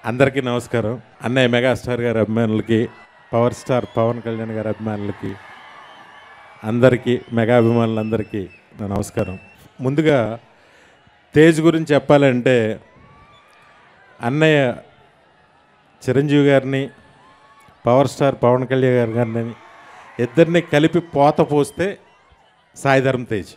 అందరికీ నమస్కారం అన్నయ్య మెగాస్టార్ గారి అభిమానులకి పవర్ స్టార్ పవన్ కళ్యాణ్ గారి అభిమానులకి అందరికీ మెగా అభిమానులందరికీ నా నమస్కారం ముందుగా తేజ్ గురించి చెప్పాలంటే అన్నయ్య చిరంజీవి గారిని పవర్ స్టార్ పవన్ కళ్యాణ్ గారి గారిని ఇద్దరిని కలిపి పోత పోస్తే సాయిధరం తేజ్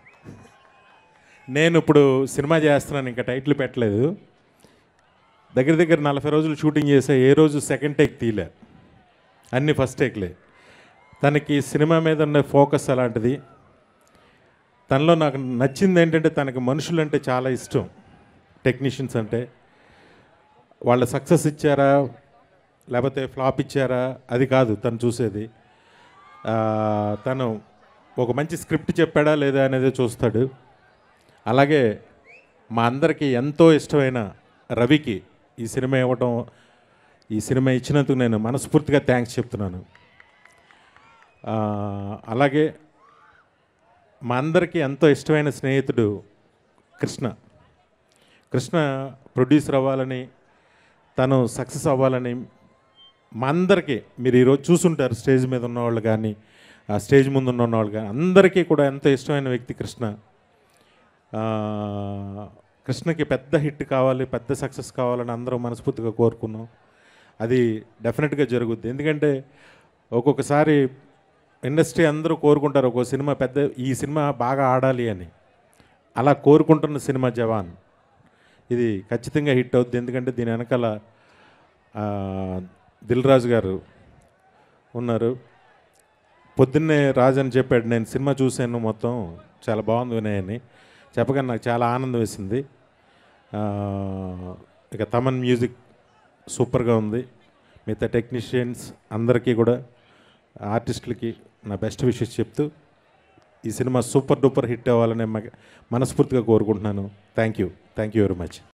నేను ఇప్పుడు సినిమా చేస్తున్నాను ఇంకా టైటిల్ పెట్టలేదు దగ్గర దగ్గర నలభై రోజులు షూటింగ్ చేసా ఏ రోజు సెకండ్ టేక్ తీలే అన్ని ఫస్ట్ టేక్లే తనకి సినిమా మీద ఉన్న ఫోకస్ అలాంటిది తనలో నాకు నచ్చింది ఏంటంటే తనకి మనుషులు అంటే చాలా ఇష్టం టెక్నీషియన్స్ అంటే వాళ్ళ సక్సెస్ ఇచ్చారా లేకపోతే ఫ్లాప్ ఇచ్చారా అది కాదు తను చూసేది ఆ, తను ఒక మంచి స్క్రిప్ట్ చెప్పాడా లేదా అనేది చూస్తాడు అలాగే మా అందరికీ ఎంతో ఇష్టమైన రవికి ఈ సినిమా ఇవ్వటం ఈ సినిమా ఇచ్చినందుకు నేను మనస్ఫూర్తిగా థ్యాంక్స్ చెప్తున్నాను ఆ, అలాగే మా అందరికీ ఎంతో ఇష్టమైన స్నేహితుడు కృష్ణ కృష్ణ ప్రొడ్యూసర్ అవ్వాలని తను సక్సెస్ అవ్వాలని మా అందరికీ మీరు ఈరోజు చూసుంటారు స్టేజ్ మీద ఉన్నవాళ్ళు కానీ ఆ స్టేజ్ ముందు ఉన్న వాళ్ళు కానీ అందరికీ కూడా ఎంతో ఇష్టమైన వ్యక్తి కృష్ణ ఆ, కృష్ణకి పెద్ద హిట్ కావాలి పెద్ద సక్సెస్ కావాలని అందరూ మనస్ఫూర్తిగా కోరుకున్నాం అది డెఫినెట్గా జరుగుద్ది ఎందుకంటే ఒక్కొక్కసారి ఇండస్ట్రీ అందరూ కోరుకుంటారు ఒక్కో సినిమా పెద్ద ఈ సినిమా బాగా ఆడాలి అని అలా కోరుకుంటున్న సినిమా జవాన్ ఇది ఖచ్చితంగా హిట్ అవుద్ది ఎందుకంటే దీని వెనకాల ఆ, దిల్ రాజు గారు ఉన్నారు పొద్దున్నే రాజు అని చెప్పాడు నేను సినిమా చూశాను మొత్తం చాలా బాగుంది వినయ్ అని చెప్పగానే నాకు చాలా ఆనందం వేసింది ఆ, ఇక తమన్ మ్యూజిక్ సూపర్గా ఉంది మిగతా టెక్నీషియన్స్ అందరికీ కూడా ఆర్టిస్టులకి నా బెస్ట్ విషెస్ చెప్తూ ఈ సినిమా సూపర్ డూపర్ హిట్ అవ్వాలని మ- మనస్ఫూర్తిగా కోరుకుంటున్నాను thank you thank you very much